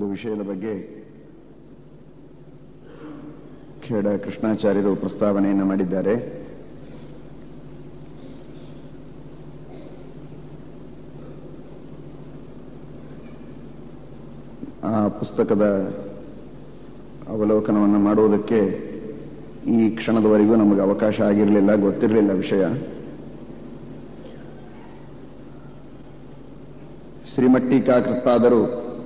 ವಿಷಯದ ಬಗ್ಗೆ ಖೇಡ ಕೃಷ್ಣಾಚಾರ್ಯರು ಪ್ರಸ್ತಾವನೆಯನ್ನು ಮಾಡಿದ್ದಾರೆ ಆ ಪುಸ್ತಕದ ಅವಲೋಕನವನ್ನು ಮಾಡುವುದಕ್ಕೆ ಈ ಕ್ಷಣದವರೆಗೂ ನಮಗೆ ಅವಕಾಶ ಆಗಿರಲಿಲ್ಲ ಗೊತ್ತಿರಲಿಲ್ಲ ವಿಷಯ ಶ್ರೀಮಟ್ಟಿಕಾಕೃತ್ತಾದರು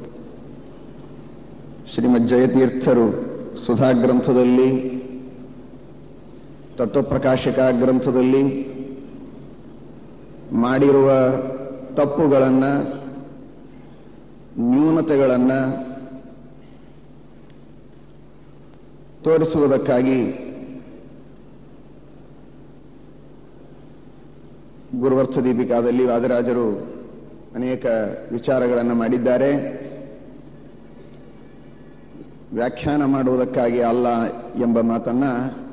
ಶ್ರೀಮದ್ ಜಯತೀರ್ಥರು ಸುಧಾ ಗ್ರಂಥದಲ್ಲಿ ತತ್ವಪ್ರಕಾಶಕ ಗ್ರಂಥದಲ್ಲಿ ಮಾಡಿರುವ ತಪ್ಪುಗಳನ್ನು ನ್ಯೂನತೆಗಳನ್ನು ತೋರಿಸುವುದಕ್ಕಾಗಿ ಗುರುವರ್ಥ ದೀಪಿಕಾದಲ್ಲಿ ವಾದರಾಜರು ಅನೇಕ ವಿಚಾರಗಳನ್ನು ಮಾಡಿದ್ದಾರೆ ವ್ಯಾಖ್ಯಾನ ಮಾಡುವುದಕ್ಕಾಗಿ ಅಲ್ಲ ಎಂಬ ಮಾತನ್ನ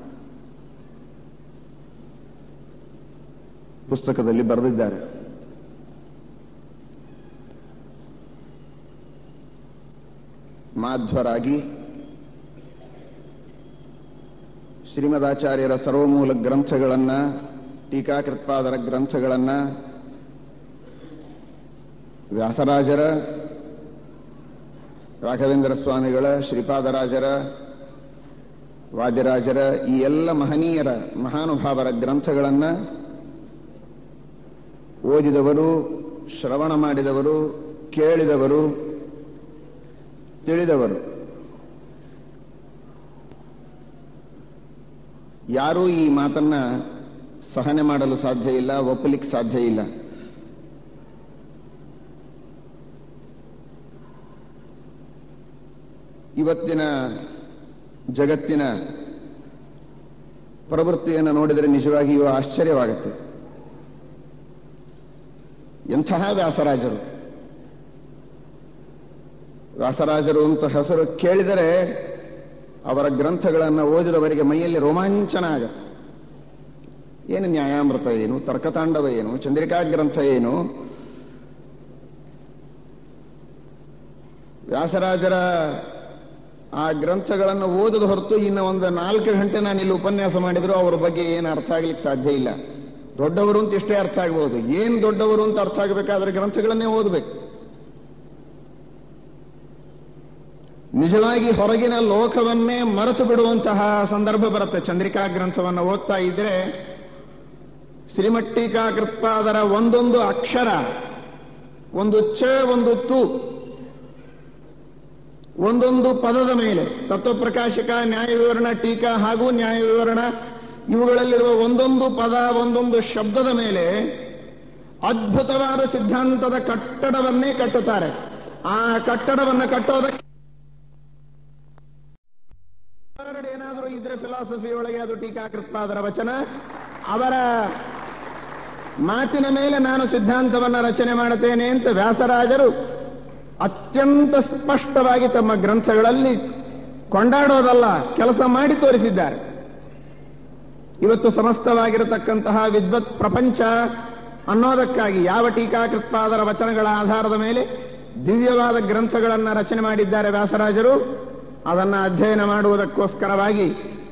ಪುಸ್ತಕದಲ್ಲಿ ಬರೆದಿದ್ದಾರೆ ಮಾಧ್ವರಾಗಿ ಶ್ರೀಮದಾಚಾರ್ಯರ ಸರ್ವಮೂಲ ಗ್ರಂಥಗಳನ್ನು ಟೀಕಾಕೃತ್ಪಾದರ ಗ್ರಂಥಗಳನ್ನು ವ್ಯಾಸರಾಜರ ರಾಘವೇಂದ್ರ ಸ್ವಾಮಿಗಳ ಶ್ರೀಪಾದರಾಜರ ವಾದ್ಯರಾಜರ ಈ ಎಲ್ಲ ಮಹನೀಯರ ಮಹಾನುಭಾವರ ಗ್ರಂಥಗಳನ್ನು ಓದಿದವರು ಶ್ರವಣ ಮಾಡಿದವರು ಕೇಳಿದವರು ತಿಳಿದವರು ಯಾರೂ ಈ ಮಾತನ್ನ ಸಹನೆ ಮಾಡಲು ಸಾಧ್ಯ ಇಲ್ಲ ಒಪ್ಪಲಿಕ್ಕೆ ಸಾಧ್ಯ ಇಲ್ಲ ಇವತ್ತಿನ ಜಗತ್ತಿನ ಪ್ರವೃತ್ತಿಯನ್ನು ನೋಡಿದರೆ ನಿಜವಾಗಿಯೂ ಆಶ್ಚರ್ಯವಾಗುತ್ತೆ ಎಂತಹ ವ್ಯಾಸರಾಜರು ವ್ಯಾಸರಾಜರು ಅಂತ ಹೆಸರು ಕೇಳಿದರೆ ಅವರ ಗ್ರಂಥಗಳನ್ನು ಓದಿದವರಿಗೆ ಮೈಯಲ್ಲಿ ರೋಮಾಂಚನ ಆಗತ್ತೆ ಏನು ನ್ಯಾಯಾಮೃತ ಏನು ತರ್ಕತಾಂಡವ ಏನು ಚಂದ್ರಿಕಾ ಗ್ರಂಥ ಏನು ವ್ಯಾಸರಾಜರ ಆ ಗ್ರಂಥಗಳನ್ನು ಓದದ ಹೊರತು ಇನ್ನು ಒಂದು ನಾಲ್ಕು ಗಂಟೆ ನಾನು ಇಲ್ಲಿ ಉಪನ್ಯಾಸ ಮಾಡಿದ್ರು ಅವರ ಬಗ್ಗೆ ಏನು ಅರ್ಥ ಆಗ್ಲಿಕ್ಕೆ ಸಾಧ್ಯ ಇಲ್ಲ ದೊಡ್ಡವರು ಅಂತ ಇಷ್ಟೇ ಅರ್ಥ ಆಗ್ಬೋದು ಏನು ದೊಡ್ಡವರು ಅಂತ ಅರ್ಥ ಆಗಬೇಕಾದ್ರೆ ಗ್ರಂಥಗಳನ್ನೇ ಓದಬೇಕು ನಿಜವಾಗಿ ಹೊರಗಿನ ಲೋಕವನ್ನೇ ಮರೆತು ಬಿಡುವಂತಹ ಸಂದರ್ಭ ಬರುತ್ತೆ ಚಂದ್ರಿಕಾ ಗ್ರಂಥವನ್ನು ಓದ್ತಾ ಇದ್ರೆ ಶ್ರೀಮಟ್ಟಿಕಾ ಕೃತ್ಪಾದರ ಒಂದೊಂದು ಅಕ್ಷರ ಒಂದು ಚ ಒಂದು ತು ಒಂದೊಂದು ಪದದ ಮೇಲೆ ತತ್ವಪ್ರಕಾಶಕ ನ್ಯಾಯ ವಿವರಣ ಟೀಕಾ ಹಾಗೂ ನ್ಯಾಯ ವಿವರಣ ಇವುಗಳಲ್ಲಿರುವ ಒಂದೊಂದು ಪದ ಒಂದೊಂದು ಶಬ್ದದ ಮೇಲೆ ಅದ್ಭುತವಾದ ಸಿದ್ಧಾಂತದ ಕಟ್ಟಡವನ್ನೇ ಕಟ್ಟುತ್ತಾರೆ ಆ ಕಟ್ಟಡವನ್ನು ಕಟ್ಟೋದಕ್ಕೆ ಏನಾದರೂ ಇದ್ರೆ ಫಿಲಾಸಫಿ ಒಳಗೆ ಅದು ಟೀಕಾಕೃತ್ಪಾದರ ವಚನ ಅವರ ಮಾತಿನ ಮೇಲೆ ನಾನು ಸಿದ್ಧಾಂತವನ್ನ ರಚನೆ ಮಾಡುತ್ತೇನೆ ಅಂತ ವ್ಯಾಸರಾಜರು ಅತ್ಯಂತ ಸ್ಪಷ್ಟವಾಗಿ ತಮ್ಮ ಗ್ರಂಥಗಳಲ್ಲಿ ಕೊಂಡಾಡೋದಲ್ಲ ಕೆಲಸ ಮಾಡಿ ತೋರಿಸಿದ್ದಾರೆ ಇವತ್ತು ಸಮಸ್ತವಾಗಿರತಕ್ಕಂತಹ ವಿದ್ವತ್ ಪ್ರಪಂಚ ಅನ್ನೋದಕ್ಕಾಗಿ ಯಾವ ಟೀಕಾಕೃತ್ಪಾದರ ವಚನಗಳ ಆಧಾರದ ಮೇಲೆ ದಿವ್ಯವಾದ ಗ್ರಂಥಗಳನ್ನು ರಚನೆ ಮಾಡಿದ್ದಾರೆ ವ್ಯಾಸರಾಜರು ಅದನ್ನು ಅಧ್ಯಯನ ಮಾಡುವುದಕ್ಕೋಸ್ಕರವಾಗಿ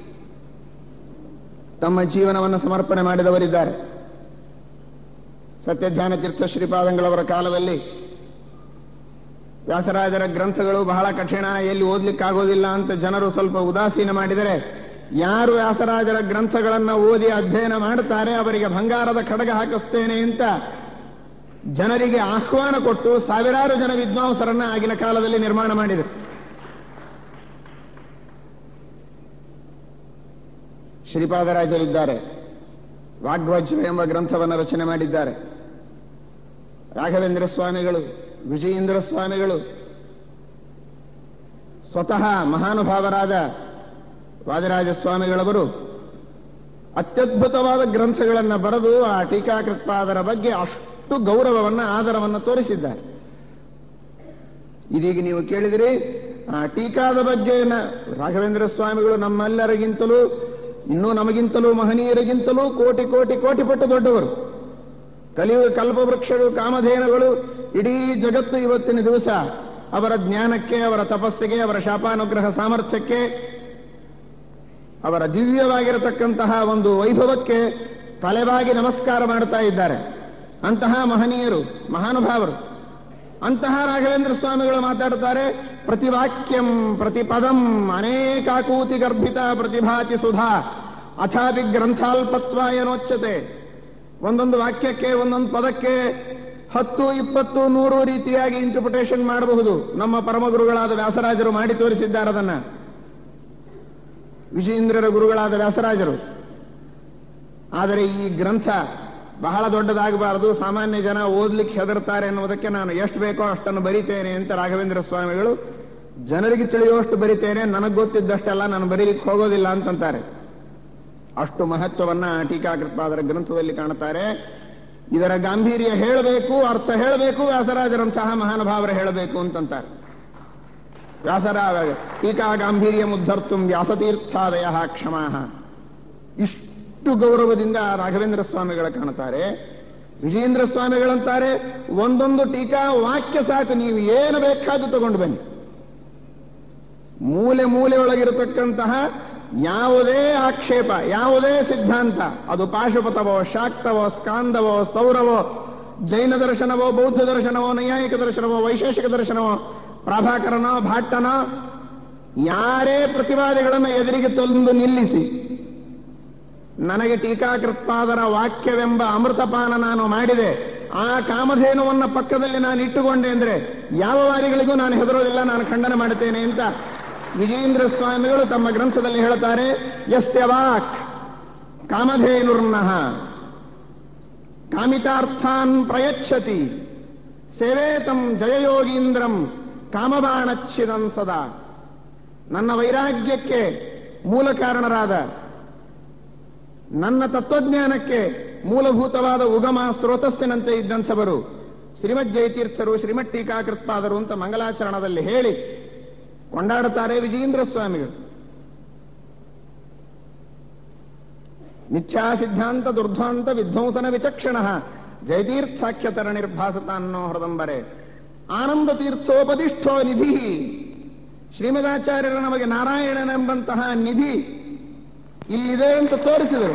ತಮ್ಮ ಜೀವನವನ್ನು ಸಮರ್ಪಣೆ ಮಾಡಿದವರಿದ್ದಾರೆ ಸತ್ಯಧ್ಯಾನ ತೀರ್ಥ ಶ್ರೀಪಾದಂಗಳವರ ಕಾಲದಲ್ಲಿ ವ್ಯಾಸರಾಜರ ಗ್ರಂಥಗಳು ಬಹಳ ಕಠಿಣ ಎಲ್ಲಿ ಓದ್ಲಿಕ್ಕಾಗೋದಿಲ್ಲ ಅಂತ ಜನರು ಸ್ವಲ್ಪ ಉದಾಸೀನ ಮಾಡಿದರೆ ಯಾರು ವ್ಯಾಸರಾಜರ ಗ್ರಂಥಗಳನ್ನು ಓದಿ ಅಧ್ಯಯನ ಮಾಡುತ್ತಾರೆ ಅವರಿಗೆ ಬಂಗಾರದ ಖಡ್ಗ ಹಾಕಿಸ್ತೇನೆ ಅಂತ ಜನರಿಗೆ ಆಹ್ವಾನ ಕೊಟ್ಟು ಸಾವಿರಾರು ಜನ ವಿದ್ವಾಂಸರನ್ನ ಆಗಿನ ಕಾಲದಲ್ಲಿ ನಿರ್ಮಾಣ ಮಾಡಿದರು ಶ್ರೀಪಾದರಾಜರಿದ್ದಾರೆ ವಾಗ್ವಜ್ರ ಎಂಬ ಗ್ರಂಥವನ್ನು ರಚನೆ ಮಾಡಿದ್ದಾರೆ ರಾಘವೇಂದ್ರ ಸ್ವಾಮಿಗಳು ವಿಜಯೇಂದ್ರ ಸ್ವಾಮಿಗಳು ಸ್ವತಃ ಮಹಾನುಭಾವರಾದ ವಾದರಾಜ ಸ್ವಾಮಿಗಳವರು ಅತ್ಯದ್ಭುತವಾದ ಗ್ರಂಥಗಳನ್ನು ಬರೆದು ಆ ಟೀಕಾಕೃತ್ಪಾದರ ಬಗ್ಗೆ ಅಷ್ಟು ಗೌರವವನ್ನು ಆದರವನ್ನು ತೋರಿಸಿದ್ದಾರೆ ಇದೀಗ ನೀವು ಕೇಳಿದಿರಿ ಆ ಟೀಕಾದ ಬಗ್ಗೆ ರಾಘವೇಂದ್ರ ಸ್ವಾಮಿಗಳು ನಮ್ಮೆಲ್ಲರಿಗಿಂತಲೂ ಇನ್ನೂ ನಮಗಿಂತಲೂ ಮಹನೀಯರಿಗಿಂತಲೂ ಕೋಟಿ ಕೋಟಿ ಕೋಟಿ ಪಟ್ಟು ದೊಡ್ಡವರು ಕಲಿಯುಗ ಕಲ್ಪವೃಕ್ಷಗಳು ಕಾಮಧೇನುಗಳು ಇಡೀ ಜಗತ್ತು ಇವತ್ತಿನ ದಿವಸ ಅವರ ಜ್ಞಾನಕ್ಕೆ ಅವರ ತಪಸ್ಸಿಗೆ ಅವರ ಶಾಪಾನುಗ್ರಹ ಸಾಮರ್ಥ್ಯಕ್ಕೆ ಅವರ ದಿವ್ಯವಾಗಿರತಕ್ಕಂತಹ ಒಂದು ವೈಭವಕ್ಕೆ ತಲೆಬಾಗಿ ನಮಸ್ಕಾರ ಮಾಡ್ತಾ ಇದ್ದಾರೆ ಅಂತಹ ಮಹನೀಯರು ಮಹಾನುಭಾವರು ಅಂತಹ ರಾಘವೇಂದ್ರ ಸ್ವಾಮಿಗಳು ಮಾತಾಡುತ್ತಾರೆ ಪ್ರತಿವಾಕ್ಯಂ ಪ್ರತಿಪದಂ ಅನೇಕಾಕೂತಿ ಗರ್ಭಿತ ಪ್ರತಿಭಾತಿ ಸುಧಾ ಅಥಾಪಿ ಗ್ರಂಥಾಲ್ಪತ್ವ ಏನೋಚ್ಯತೆ ಒಂದೊಂದು ವಾಕ್ಯಕ್ಕೆ ಒಂದೊಂದು ಪದಕ್ಕೆ ಹತ್ತು ಇಪ್ಪತ್ತು ನೂರು ರೀತಿಯಾಗಿ ಇಂಟರ್ಪ್ರಿಟೇಷನ್ ಮಾಡಬಹುದು ನಮ್ಮ ಪರಮಗುರುಗಳಾದ ವ್ಯಾಸರಾಜರು ಮಾಡಿ ತೋರಿಸಿದ್ದಾರೆ ಅದನ್ನ ವಿಜೇಂದ್ರರ ಗುರುಗಳಾದ ವ್ಯಾಸರಾಜರು ಆದರೆ ಈ ಗ್ರಂಥ ಬಹಳ ದೊಡ್ಡದಾಗಬಾರದು ಸಾಮಾನ್ಯ ಜನ ಓದ್ಲಿಕ್ಕೆ ಹೆದರ್ತಾರೆ ಎನ್ನುವುದಕ್ಕೆ ನಾನು ಎಷ್ಟು ಬೇಕೋ ಅಷ್ಟನ್ನು ಬರಿತೇನೆ ಅಂತ ರಾಘವೇಂದ್ರ ಸ್ವಾಮಿಗಳು ಜನರಿಗೆ ತಿಳಿಯುವಷ್ಟು ಬರಿತೇನೆ ನನಗೆ ಗೊತ್ತಿದ್ದಷ್ಟೆಲ್ಲ ನಾನು ಬರೀಲಿಕ್ಕೆ ಹೋಗೋದಿಲ್ಲ ಅಂತಂತಾರೆ ಅಷ್ಟು ಮಹತ್ವವನ್ನ ಟೀಕಾಕೃತ್ಪಾದರ ಗ್ರಂಥದಲ್ಲಿ ಕಾಣುತ್ತಾರೆ ಇದರ ಗಾಂಭೀರ್ಯ ಹೇಳಬೇಕು ಅರ್ಥ ಹೇಳಬೇಕು ವ್ಯಾಸರಾಜರಂತಹ ಮಹಾನುಭಾವರು ಹೇಳಬೇಕು ಅಂತಂತಾರೆ ವ್ಯಾಸರ ಟೀಕಾ ಗಾಂಭೀರ್ಯ ಮುದ್ಧರ್ತು ವ್ಯಾಸತೀರ್ಥಾದಯ ಕ್ಷಮಾಹ ಇಷ್ಟು ಗೌರವದಿಂದ ರಾಘವೇಂದ್ರ ಸ್ವಾಮಿಗಳ ಕಾಣುತ್ತಾರೆ ವಿಜೇಂದ್ರ ಸ್ವಾಮಿಗಳಂತಾರೆ ಒಂದೊಂದು ಟೀಕಾ ವಾಕ್ಯ ಸಾಕು ನೀವು ಏನು ಬೇಕಾದ್ರೂ ತಗೊಂಡು ಬನ್ನಿ ಮೂಲೆ ಮೂಲೆ ಒಳಗಿರತಕ್ಕಂತಹ ಯಾವುದೇ ಆಕ್ಷೇಪ ಯಾವುದೇ ಸಿದ್ಧಾಂತ ಅದು ಪಾಶುಪತವೋ ಶಾಕ್ತವೋ ಸ್ಕಾಂದವೋ ಸೌರವೋ ಜೈನ ದರ್ಶನವೋ ಬೌದ್ಧ ದರ್ಶನವೋ ನೈಯಾಯಿಕ ದರ್ಶನವೋ ವೈಶೇಷಿಕ ದರ್ಶನವೋ ಪ್ರಭಾಕರನೋ ಭಾಟ್ಟನೋ ಯಾರೇ ಪ್ರತಿವಾದಿಗಳನ್ನು ಎದುರಿಗೆ ತಂದು ನಿಲ್ಲಿಸಿ ನನಗೆ ಟೀಕಾಕೃತ್ಪಾದರ ವಾಕ್ಯವೆಂಬ ಅಮೃತಪಾನ ನಾನು ಮಾಡಿದೆ ಆ ಕಾಮಧೇನುವನ್ನ ಪಕ್ಕದಲ್ಲಿ ನಾನು ಇಟ್ಟುಕೊಂಡೆ ಅಂದ್ರೆ ಯಾವ ವಾರಿಗಳಿಗೂ ನಾನು ಹೆದರೋದಿಲ್ಲ ನಾನು ಖಂಡನೆ ಮಾಡುತ್ತೇನೆ ಅಂತ ವಿಜೇಂದ್ರ ಸ್ವಾಮಿಗಳು ತಮ್ಮ ಗ್ರಂಥದಲ್ಲಿ ಹೇಳುತ್ತಾರೆ ಯಸ್ಯ ವಾಕ್ ಕಾಮಧೇನುರ್ನಃ ಕಾಮಿತಾರ್ಥಾನ್ ಪ್ರಯಚ್ಛತಿ ಸೇವೇತಂ ಜಯಯೋಗೀಂದ್ರಂ ಕಾಮಬಾಣಚ್ಛಿದಂ ಸದಾ ನನ್ನ ವೈರಾಗ್ಯಕ್ಕೆ ಮೂಲ ಕಾರಣರಾದ ನನ್ನ ತತ್ವಜ್ಞಾನಕ್ಕೆ ಮೂಲಭೂತವಾದ ಉಗಮ ಸ್ರೋತಸ್ಸಿನಂತೆ ಇದ್ದಂಥವರು ಶ್ರೀಮದ್ ಜಯತೀರ್ಥರು ಶ್ರೀಮದ್ ಟೀಕಾಕೃತ್ಪಾದರು ಅಂತ ಮಂಗಲಾಚರಣದಲ್ಲಿ ಹೇಳಿ ಕೊಂಡಾಡುತ್ತಾರೆ ವಿಜಯೇಂದ್ರ ಸ್ವಾಮಿಗಳು ಮಿಥ್ಯಾ ಸಿದ್ಧಾಂತ ದುರ್ಧ್ವಾಂತ ವಿಧ್ವಂಸನ ವಿಚಕ್ಷಣ ಜಯತೀರ್ಥಾಖ್ಯತರ ನಿರ್ಭಾಸತ ಅನ್ನೋ ಹೃದಂಬರೆ ಆನಂದ ತೀರ್ಥೋಪದಿಷ್ಠೋ ನಿಧಿ ಶ್ರೀಮದಾಚಾರ್ಯರ ನಮಗೆ ನಾರಾಯಣನೆಂಬಂತಹ ನಿಧಿ ಇಲ್ಲಿದೆ ಅಂತ ತೋರಿಸಿದರು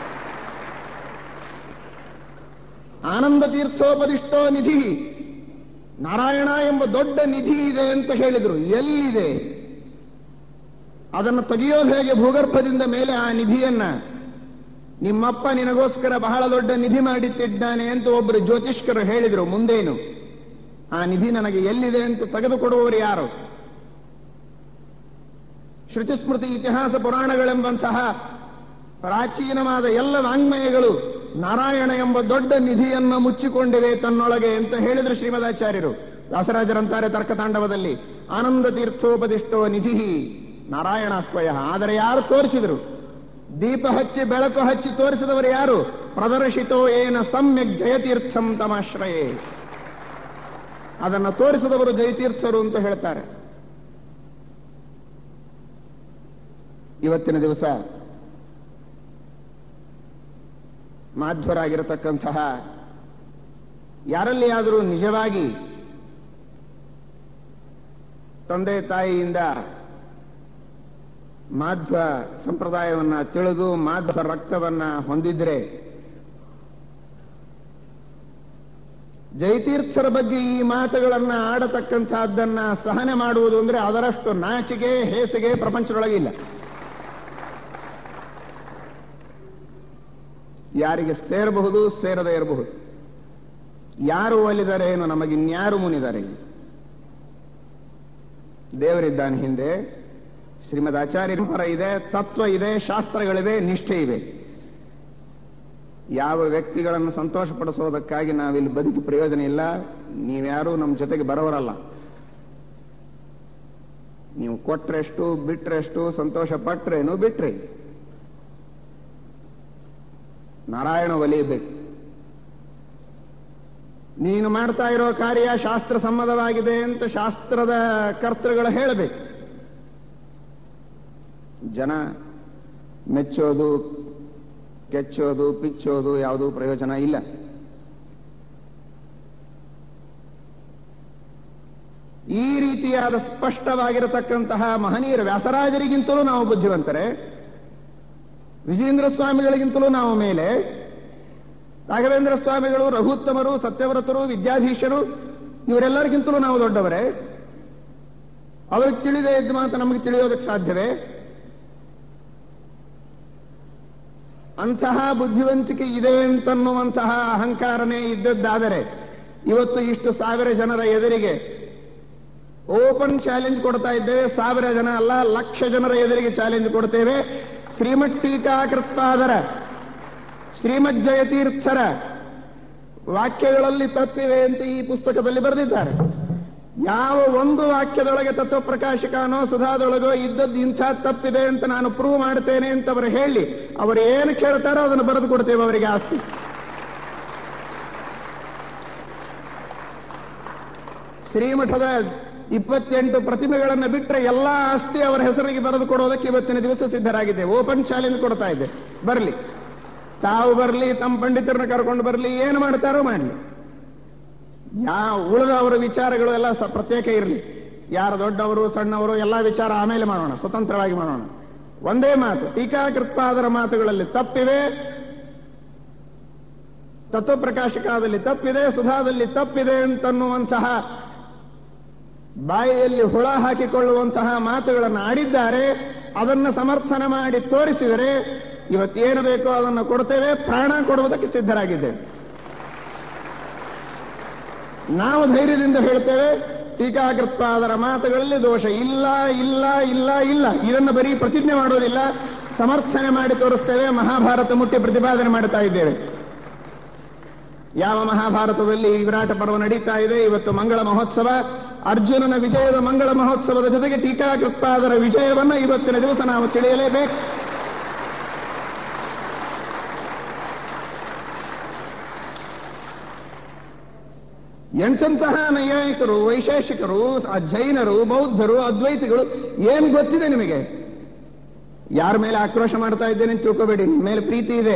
ಆನಂದ ತೀರ್ಥೋಪದಿಷ್ಟೋ ನಿಧಿ ನಾರಾಯಣ ಎಂಬ ದೊಡ್ಡ ನಿಧಿ ಇದೆ ಅಂತ ಹೇಳಿದರು ಎಲ್ಲಿದೆ ಅದನ್ನು ತೆಗೆಯೋದು ಹೇಗೆ ಭೂಗರ್ಭದಿಂದ ಮೇಲೆ ಆ ನಿಧಿಯನ್ನ ನಿಮ್ಮಪ್ಪ ನಿನಗೋಸ್ಕರ ಬಹಳ ದೊಡ್ಡ ನಿಧಿ ಮಾಡಿಟ್ಟಿದ್ದಾನೆ ಅಂತ ಒಬ್ಬರು ಜ್ಯೋತಿಷ್ಕರು ಹೇಳಿದರು ಮುಂದೇನು ಆ ನಿಧಿ ನನಗೆ ಎಲ್ಲಿದೆ ಅಂತ ತೆಗೆದುಕೊಡುವವರು ಯಾರು ಶ್ರುತಿಸ್ಮೃತಿ ಇತಿಹಾಸ ಪುರಾಣಗಳೆಂಬಂತಹ ಪ್ರಾಚೀನವಾದ ಎಲ್ಲ ವಾಂಗ್ಮಯಗಳು ನಾರಾಯಣ ಎಂಬ ದೊಡ್ಡ ನಿಧಿಯನ್ನು ಮುಚ್ಚಿಕೊಂಡಿವೆ ತನ್ನೊಳಗೆ ಅಂತ ಹೇಳಿದ್ರು ಶ್ರೀಮದಾಚಾರ್ಯರು ವ್ಯಾಸರಾಜರಂತಾರೆ ತರ್ಕತಾಂಡವದಲ್ಲಿ ಆನಂದ ತೀರ್ಥೋಪದಿಷ್ಟೋ ನಿಧಿ ನಾರಾಯಣಾಸ್ವಯ ಆದರೆ ಯಾರು ತೋರಿಸಿದರು ದೀಪ ಹಚ್ಚಿ ಬೆಳಕು ಹಚ್ಚಿ ತೋರಿಸಿದವರು ಯಾರು ಪ್ರದರ್ಶಿತೋ ಏನ ಸಮ್ಯಕ್ ಜಯತೀರ್ಥಂ ತಮಾಶ್ರಯೇ ಅದನ್ನು ತೋರಿಸಿದವರು ಜಯತೀರ್ಥರು ಅಂತ ಹೇಳ್ತಾರೆ ಇವತ್ತಿನ ದಿವಸ ಮಾಧ್ವರಾಗಿರತಕ್ಕಂತಹ ಯಾರಲ್ಲಿಯಾದರೂ ನಿಜವಾಗಿ ತಂದೆ ತಾಯಿಯಿಂದ ಮಾಧ್ವ ಸಂಪ್ರದಾಯವನ್ನ ತಿಳಿದು ಮಾಧ್ವ ರಕ್ತವನ್ನ ಹೊಂದಿದ್ರೆ ಜಯತೀರ್ಥರ ಬಗ್ಗೆ ಈ ಮಾತುಗಳನ್ನ ಆಡತಕ್ಕಂತಹದ್ದನ್ನ ಸಹನೆ ಮಾಡುವುದು ಅಂದ್ರೆ ಅದರಷ್ಟು ನಾಚಿಕೆ ಹೇಸಿಗೆ ಪ್ರಪಂಚದೊಳಗಿಲ್ಲ ಯಾರಿಗೆ ಸೇರಬಹುದು ಸೇರದೇ ಇರಬಹುದು ಯಾರು ಒಲಿದರೆ ಏನು ನಮಗಿನ್ಯಾರು ಮುನಿದರೆ ದೇವರಿದ್ದಾನೆ ಹಿಂದೆ ಶ್ರೀಮದ್ ಆಚಾರ್ಯ ಪರ ಇದೆ ತತ್ವ ಇದೆ ಶಾಸ್ತ್ರಗಳಿವೆ ನಿಷ್ಠೆ ಇವೆ ಯಾವ ವ್ಯಕ್ತಿಗಳನ್ನು ಸಂತೋಷಪಡಿಸೋದಕ್ಕಾಗಿ ನಾವಿಲ್ಲಿ ಬದುಕಿ ಪ್ರಯೋಜನ ಇಲ್ಲ ನೀವ್ಯಾರೂ ನಮ್ಮ ಜೊತೆಗೆ ಬರೋರಲ್ಲ ನೀವು ಕೊಟ್ರೆಷ್ಟು ಬಿಟ್ರೆಷ್ಟು ಸಂತೋಷ ಪಟ್ರೇನು ಬಿಟ್ರಿ ನಾರಾಯಣ ಒಲಿಯಬೇಕು ನೀನು ಮಾಡ್ತಾ ಇರೋ ಕಾರ್ಯ ಶಾಸ್ತ್ರ ಸಮ್ಮತವಾಗಿದೆ ಅಂತ ಶಾಸ್ತ್ರದ ಕರ್ತೃಗಳು ಹೇಳಬೇಕು ಜನ ಮೆಚ್ಚೋದು ಕೆಚ್ಚೋದು ಪಿಚ್ಚೋದು ಯಾವುದೂ ಪ್ರಯೋಜನ ಇಲ್ಲ ಈ ರೀತಿಯಾದ ಸ್ಪಷ್ಟವಾಗಿರತಕ್ಕಂತಹ ಮಹನೀಯರ ವ್ಯಾಸರಾಜರಿಗಿಂತಲೂ ನಾವು ಬುದ್ಧಿವಂತರೆ ವಿಜೇಂದ್ರ ಸ್ವಾಮಿಗಳಿಗಿಂತಲೂ ನಾವು ಮೇಲೆ ರಾಘವೇಂದ್ರ ಸ್ವಾಮಿಗಳು ರಘುತ್ತಮರು ಸತ್ಯವ್ರತರು ವಿದ್ಯಾಧೀಶರು ಇವರೆಲ್ಲರಿಗಿಂತಲೂ ನಾವು ದೊಡ್ಡವರೇ ಅವ್ರಿಗೆ ತಿಳಿದೇ ಇದ್ದ ಮಾತ್ರ ನಮಗೆ ತಿಳಿಯೋದಕ್ಕೆ ಸಾಧ್ಯವೇ ಅಂತಹ ಬುದ್ಧಿವಂತಿಕೆ ಇದೆ ಅಂತನ್ನುವಂತಹ ಅಹಂಕಾರನೇ ಇದ್ದದ್ದಾದರೆ ಇವತ್ತು ಇಷ್ಟು ಸಾವಿರ ಜನರ ಎದುರಿಗೆ ಓಪನ್ ಚಾಲೆಂಜ್ ಕೊಡ್ತಾ ಇದ್ದೇವೆ ಸಾವಿರ ಜನ ಅಲ್ಲ ಲಕ್ಷ ಜನರ ಎದುರಿಗೆ ಚಾಲೆಂಜ್ ಕೊಡ್ತೇವೆ ಶ್ರೀಮತ್ ಟೀಕಾಕೃತ್ಪಾದರ ಶ್ರೀಮದ್ ಜಯತೀರ್ಥರ ವಾಕ್ಯಗಳಲ್ಲಿ ತಪ್ಪಿವೆ ಅಂತ ಈ ಪುಸ್ತಕದಲ್ಲಿ ಬರೆದಿದ್ದಾರೆ ಯಾವ ಒಂದು ವಾಕ್ಯದೊಳಗೆ ತತ್ವಪ್ರಕಾಶಕನೋ ಸುಧಾದೊಳಗೋ ಇದ್ದದ್ದು ಇಂಥ ತಪ್ಪಿದೆ ಅಂತ ನಾನು ಪ್ರೂವ್ ಮಾಡ್ತೇನೆ ಅಂತ ಅವರು ಹೇಳಿ ಅವರು ಏನು ಕೇಳ್ತಾರೋ ಅದನ್ನು ಬರೆದು ಕೊಡ್ತೇವೆ ಅವರಿಗೆ ಆಸ್ತಿ ಶ್ರೀಮಠದ ಇಪ್ಪತ್ತೆಂಟು ಪ್ರತಿಮೆಗಳನ್ನು ಬಿಟ್ಟರೆ ಎಲ್ಲಾ ಆಸ್ತಿ ಅವರ ಹೆಸರಿಗೆ ಬರೆದು ಕೊಡೋದಕ್ಕೆ ಇವತ್ತಿನ ದಿವಸ ಸಿದ್ಧರಾಗಿದೆ ಓಪನ್ ಚಾಲೆಂಜ್ ಕೊಡ್ತಾ ಇದೆ ಬರಲಿ ತಾವು ಬರಲಿ ತಮ್ಮ ಪಂಡಿತರನ್ನ ಕರ್ಕೊಂಡು ಬರಲಿ ಏನು ಮಾಡ್ತಾರೋ ಮಾಡಲಿ ಯಾವ ಉಳಿದ ಅವರ ವಿಚಾರಗಳು ಎಲ್ಲ ಸ- ಪ್ರತ್ಯೇಕ ಇರಲಿ ಯಾರು ದೊಡ್ಡವರು ಸಣ್ಣವರು ಎಲ್ಲ ವಿಚಾರ ಆಮೇಲೆ ಮಾಡೋಣ ಸ್ವತಂತ್ರವಾಗಿ ಮಾಡೋಣ ಒಂದೇ ಮಾತು ಟೀಕಾಕೃತ್ಪಾದರ ಮಾತುಗಳಲ್ಲಿ ತಪ್ಪಿವೆ ತತ್ವಪ್ರಕಾಶಕದಲ್ಲಿ ತಪ್ಪಿದೆ ಸುಧಾದಲ್ಲಿ ತಪ್ಪಿದೆ ಅಂತನ್ನುವಂತಹ ಬಾಯಿಯಲ್ಲಿ ಹುಳ ಹಾಕಿಕೊಳ್ಳುವಂತಹ ಮಾತುಗಳನ್ನು ಆಡಿದ್ದಾರೆ ಅದನ್ನು ಸಮರ್ಥನೆ ಮಾಡಿ ತೋರಿಸಿದರೆ ಇವತ್ತೇನು ಬೇಕೋ ಅದನ್ನು ಕೊಡ್ತೇವೆ ಪ್ರಾಣ ಕೊಡುವುದಕ್ಕೆ ಸಿದ್ಧರಾಗಿದ್ದೇವೆ ನಾವು ಧೈರ್ಯದಿಂದ ಹೇಳ್ತೇವೆ ಟೀಕಾಕೃತ್ಪಾದರ ಮಾತುಗಳಲ್ಲಿ ದೋಷ ಇಲ್ಲ ಇಲ್ಲ ಇಲ್ಲ ಇಲ್ಲ ಇದನ್ನು ಬರೀ ಪ್ರತಿಜ್ಞೆ ಮಾಡೋದಿಲ್ಲ ಸಮರ್ಥನೆ ಮಾಡಿ ತೋರಿಸ್ತೇವೆ ಮಹಾಭಾರತ ಮುಟ್ಟಿ ಪ್ರತಿಪಾದನೆ ಮಾಡ್ತಾ ಇದ್ದೇವೆ ಯಾವ ಮಹಾಭಾರತದಲ್ಲಿ ಈ ವಿರಾಟ ಪರ್ವ ನಡೀತಾ ಇದೆ ಇವತ್ತು ಮಂಗಳ ಮಹೋತ್ಸವ ಅರ್ಜುನನ ವಿಜಯದ ಮಂಗಳ ಮಹೋತ್ಸವದ ಜೊತೆಗೆ ಟೀಕಾಕೃತ್ಪಾದರ ವಿಜಯವನ್ನ ಇವತ್ತಿನ ದಿವಸ ನಾವು ತಿಳಿಯಲೇಬೇಕು ಎಂತೆಂತಹ ನೈಯಾಯಿಕರು ವೈಶೇಷಿಕರು ಆ ಜೈನರು ಬೌದ್ಧರು ಅದ್ವೈತಿಗಳು ಏನ್ ಗೊತ್ತಿದೆ ನಿಮಗೆ ಯಾರ ಮೇಲೆ ಆಕ್ರೋಶ ಮಾಡ್ತಾ ಇದ್ದೇನೆ ಅಂತ ತಿಳ್ಕೋಬೇಡಿ ನಿಮ್ಮ ಮೇಲೆ ಪ್ರೀತಿ ಇದೆ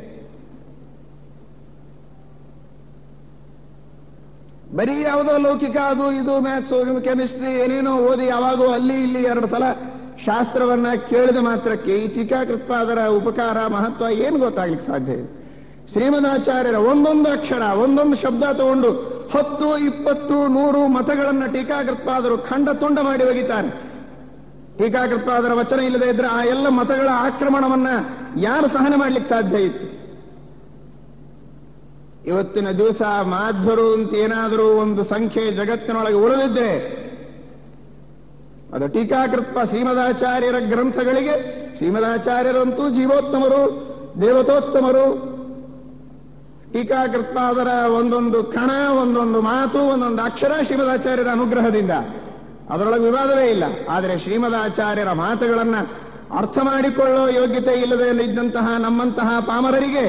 ಬರೀ ಯಾವುದೋ ಲೌಕಿಕ ಅದು ಇದು ಮ್ಯಾಥ್ಸ್ ಕೆಮಿಸ್ಟ್ರಿ ಏನೇನೋ ಓದಿ ಯಾವಾಗೋ ಅಲ್ಲಿ ಇಲ್ಲಿ ಎರಡು ಸಲ ಶಾಸ್ತ್ರವನ್ನ ಕೇಳಿದ ಮಾತ್ರಕ್ಕೆ ಈ ಟೀಕಾಕೃತ್ಪಾದರ ಉಪಕಾರ ಮಹತ್ವ ಏನು ಗೊತ್ತಾಗ್ಲಿಕ್ಕೆ ಸಾಧ್ಯ ಇದೆ ಶ್ರೀಮದಾಚಾರ್ಯರ ಒಂದೊಂದು ಅಕ್ಷರ ಒಂದೊಂದು ಶಬ್ದ ತಗೊಂಡು ಹತ್ತು ಇಪ್ಪತ್ತು ನೂರು ಮತಗಳನ್ನ ಟೀಕಾಕೃತ್ಪಾದರು ಖಂಡ ತುಂಡ ಮಾಡಿ ಒಗಿತಾರೆ ಟೀಕಾಕೃತ್ಪಾದರ ವಚನ ಇಲ್ಲದೆ ಇದ್ರೆ ಆ ಎಲ್ಲ ಮತಗಳ ಆಕ್ರಮಣವನ್ನ ಯಾರು ಸಹನೆ ಮಾಡ್ಲಿಕ್ಕೆ ಸಾಧ್ಯ ಇತ್ತು ಇವತ್ತಿನ ದಿವಸ ಮಾಧ್ವರು ಅಂತ ಏನಾದರೂ ಒಂದು ಸಂಖ್ಯೆ ಜಗತ್ತಿನೊಳಗೆ ಉಳಿದಿದ್ರೆ ಅದು ಟೀಕಾಕೃತ್ಪ ಶ್ರೀಮದಾಚಾರ್ಯರ ಗ್ರಂಥಗಳಿಗೆ ಶ್ರೀಮದಾಚಾರ್ಯರಂತೂ ಜೀವೋತ್ತಮರು ದೇವತೋತ್ತಮರು ಟೀಕಾಕೃತ್ಪಾದರ ಒಂದೊಂದು ಕಣ ಒಂದೊಂದು ಮಾತು ಒಂದೊಂದು ಅಕ್ಷರ ಶ್ರೀಮದಾಚಾರ್ಯರ ಅನುಗ್ರಹದಿಂದ ಅದರೊಳಗೆ ವಿವಾದವೇ ಇಲ್ಲ ಆದರೆ ಶ್ರೀಮದಾಚಾರ್ಯರ ಮಾತುಗಳನ್ನ ಅರ್ಥ ಮಾಡಿಕೊಳ್ಳೋ ಯೋಗ್ಯತೆ ಇಲ್ಲದೆ ಇದ್ದಂತಹ ನಮ್ಮಂತಹ ಪಾಮರರಿಗೆ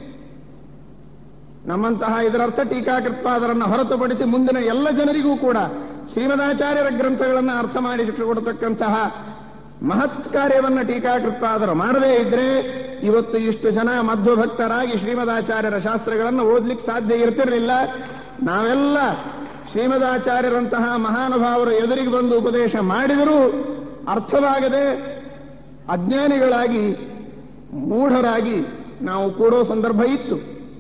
ನಮ್ಮಂತಹ ಇದರರ್ಥ ಟೀಕಾಕೃತ್ಪಾದರನ್ನು ಹೊರತುಪಡಿಸಿ ಮುಂದಿನ ಎಲ್ಲ ಜನರಿಗೂ ಕೂಡ ಶ್ರೀಮದಾಚಾರ್ಯರ ಗ್ರಂಥಗಳನ್ನು ಅರ್ಥ ಮಾಡಿ ಕೊಡತಕ್ಕಂತಹ ಮಹತ್ ಕಾರ್ಯವನ್ನ ಟೀಕಾಕೃತ್ಪಾದರು ಮಾಡದೇ ಇದ್ರೆ ಇವತ್ತು ಇಷ್ಟು ಜನ ಮಧ್ವಭಕ್ತರಾಗಿ ಶ್ರೀಮದಾಚಾರ್ಯರ ಶಾಸ್ತ್ರಗಳನ್ನು ಓದ್ಲಿಕ್ಕೆ ಸಾಧ್ಯ ಇರ್ತಿರಲಿಲ್ಲ ನಾವೆಲ್ಲ ಶ್ರೀಮದಾಚಾರ್ಯರಂತಹ ಮಹಾನುಭಾವರು ಎದುರಿಗೆ ಬಂದು ಉಪದೇಶ ಮಾಡಿದರೂ ಅರ್ಥವಾಗದೆ ಅಜ್ಞಾನಿಗಳಾಗಿ ಮೂಢರಾಗಿ ನಾವು ಕೂಡೋ ಸಂದರ್ಭ ಇತ್ತು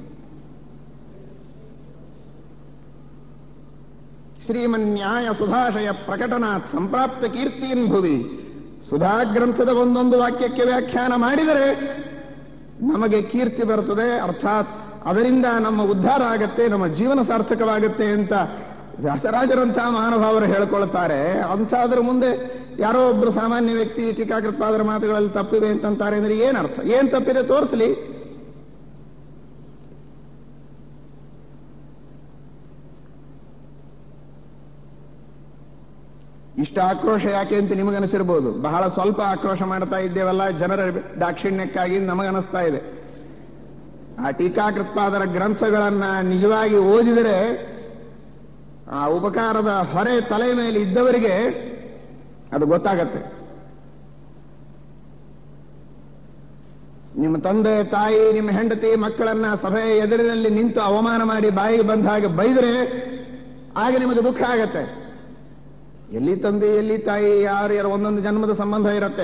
ಶ್ರೀಮನ್ಯಾಯ ಸುಧಾಶಯ ಪ್ರಕಟನಾತ್ ಸಂಪ್ರಾಪ್ತ ಕೀರ್ತಿಯನ್ ಭುವಿ ಸುಧಾ ಗ್ರಂಥದ ಒಂದೊಂದು ವಾಕ್ಯಕ್ಕೆ ವ್ಯಾಖ್ಯಾನ ಮಾಡಿದರೆ ನಮಗೆ ಕೀರ್ತಿ ಬರುತ್ತದೆ ಅರ್ಥಾತ್ ಅದರಿಂದ ನಮ್ಮ ಉದ್ಧಾರ ಆಗತ್ತೆ ನಮ್ಮ ಜೀವನ ಸಾರ್ಥಕವಾಗುತ್ತೆ ಅಂತ ವ್ಯಾಸರಾಜರಂತಹ ಮಹಾನುಭಾವರು ಹೇಳ್ಕೊಳ್ತಾರೆ ಅಂತಾದ್ರ ಮುಂದೆ ಯಾರೋ ಒಬ್ರು ಸಾಮಾನ್ಯ ವ್ಯಕ್ತಿ ಟೀಕಾಕೃತ್ಪಾದರ ಮಾತುಗಳಲ್ಲಿ ತಪ್ಪಿವೆ ಅಂತಂತಾರೆ ಅಂದ್ರೆ ಏನರ್ಥ ಏನ್ ತಪ್ಪಿದೆ ತೋರಿಸ್ಲಿ ಇಷ್ಟ ಆಕ್ರೋಶ ಯಾಕೆ ಅಂತ ನಿಮಗನಿಸಿರ್ಬೋದು ಬಹಳ ಸ್ವಲ್ಪ ಆಕ್ರೋಶ ಮಾಡ್ತಾ ಇದ್ದೇವಲ್ಲ ಜನರ ದಾಕ್ಷಿಣ್ಯಕ್ಕಾಗಿ ನಮಗನಿಸ್ತಾ ಇದೆ ಆ ಟೀಕಾಕೃತ್ಪಾದರ ಗ್ರಂಥಗಳನ್ನ ನಿಜವಾಗಿ ಓದಿದರೆ ಆ ಉಪಕಾರದ ಹೊರೆ ತಲೆ ಮೇಲೆ ಇದ್ದವರಿಗೆ ಅದು ಗೊತ್ತಾಗತ್ತೆ ನಿಮ್ಮ ತಂದೆ ತಾಯಿ ನಿಮ್ಮ ಹೆಂಡತಿ ಮಕ್ಕಳನ್ನ ಸಭೆಯ ಎದುರಿನಲ್ಲಿ ನಿಂತು ಅವಮಾನ ಮಾಡಿ ಬಾಯಿಗೆ ಬಂದ ಹಾಗೆ ಬೈದರೆ ಆಗ ನಿಮಗೆ ದುಃಖ ಆಗತ್ತೆ ಎಲ್ಲಿ ತಂದೆ ಎಲ್ಲಿ ತಾಯಿ ಯಾರು ಯಾರು ಒಂದೊಂದು ಜನ್ಮದ ಸಂಬಂಧ ಇರುತ್ತೆ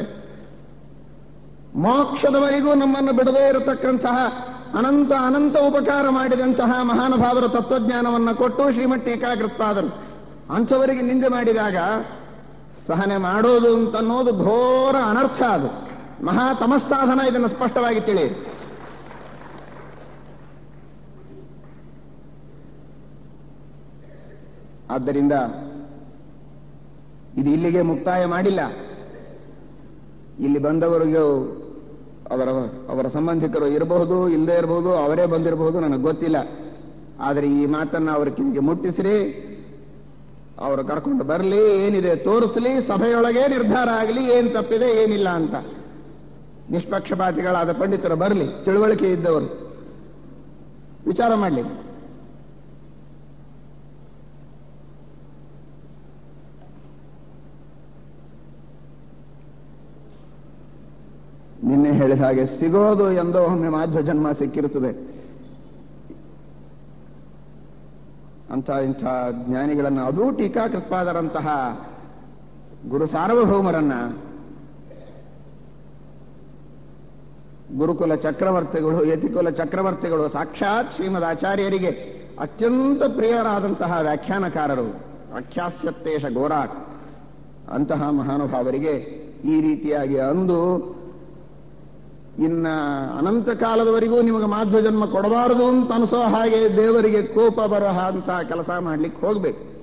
ಮೋಕ್ಷದವರೆಗೂ ನಮ್ಮನ್ನು ಬಿಡದೇ ಇರತಕ್ಕಂತಹ ಅನಂತ ಅನಂತ ಉಪಕಾರ ಮಾಡಿದಂತಹ ಮಹಾನುಭಾವರ ತತ್ವಜ್ಞಾನವನ್ನು ಕೊಟ್ಟು ಶ್ರೀಮಠ್ ಟೀಕಾಕೃತ್ಪಾದರು ಅಂಥವರಿಗೆ ನಿಂದೆ ಮಾಡಿದಾಗ ಸಹನೆ ಮಾಡೋದು ಅಂತನ್ನೋದು ಘೋರ ಅನರ್ಥ ಅದು ಮಹಾ ತಮಸ್ಸಾಧನ ಇದನ್ನು ಸ್ಪಷ್ಟವಾಗಿ ತಿಳಿಯಿರಿ ಆದ್ದರಿಂದ ಇದು ಇಲ್ಲಿಗೆ ಮುಕ್ತಾಯ ಮಾಡಿಲ್ಲ ಇಲ್ಲಿ ಬಂದವರಿಗೂ ಅವರ ಅವರ ಸಂಬಂಧಿಕರು ಇರಬಹುದು ಇಲ್ಲದೆ ಇರಬಹುದು ಅವರೇ ಬಂದಿರಬಹುದು ನನಗೆ ಗೊತ್ತಿಲ್ಲ ಆದರೆ ಈ ಮಾತನ್ನ ಅವ್ರ ಕಿವಿಗೆ ಮುಟ್ಟಿಸ್ರಿ ಅವರು ಕರ್ಕೊಂಡು ಬರಲಿ ಏನಿದೆ ತೋರಿಸ್ಲಿ ಸಭೆಯೊಳಗೆ ನಿರ್ಧಾರ ಆಗಲಿ ಏನ್ ತಪ್ಪಿದೆ ಏನಿಲ್ಲ ಅಂತ ನಿಷ್ಪಕ್ಷಪಾತಿಗಳಾದ ಪಂಡಿತರು ಬರಲಿ ತಿಳುವಳಿಕೆ ಇದ್ದವರು ವಿಚಾರ ಮಾಡಲಿ ನಿನ್ನೆ ಹೇಳಿದ ಹಾಗೆ ಸಿಗೋದು ಎಂದೋ ಒಮ್ಮೆ ಮಾಧ್ಯ ಜನ್ಮ ಸಿಕ್ಕಿರುತ್ತದೆ ಅಂತ ಇಂಥ ಜ್ಞಾನಿಗಳನ್ನ ಅದೂ ಟೀಕಾಕೃತ್ಪಾದರಂತಹ ಗುರು ಸಾರ್ವಭೌಮರನ್ನ ಗುರುಕುಲ ಚಕ್ರವರ್ತಿಗಳು ಯತಿಕುಲ ಚಕ್ರವರ್ತಿಗಳು ಸಾಕ್ಷಾತ್ ಶ್ರೀಮದ್ ಆಚಾರ್ಯರಿಗೆ ಅತ್ಯಂತ ಪ್ರಿಯರಾದಂತಹ ವ್ಯಾಖ್ಯಾನಕಾರರು ಅಖ್ಯಾಸ್ಯತ್ತೇಶ ಗೋರಾಟ್ ಅಂತಹ ಮಹಾನುಭಾವರಿಗೆ ಈ ರೀತಿಯಾಗಿ ಅಂದು ಇನ್ನ ಅನಂತ ಕಾಲದವರೆಗೂ ನಿಮಗೆ ಮಾಧ್ವ ಜನ್ಮ ಕೊಡಬಾರದು ಅಂತ ಅನಿಸೋ ಹಾಗೆ ದೇವರಿಗೆ ಕೋಪ ಬರೋ ಅಂತಹ ಕೆಲಸ ಮಾಡ್ಲಿಕ್ಕೆ ಹೋಗ್ಬೇಕು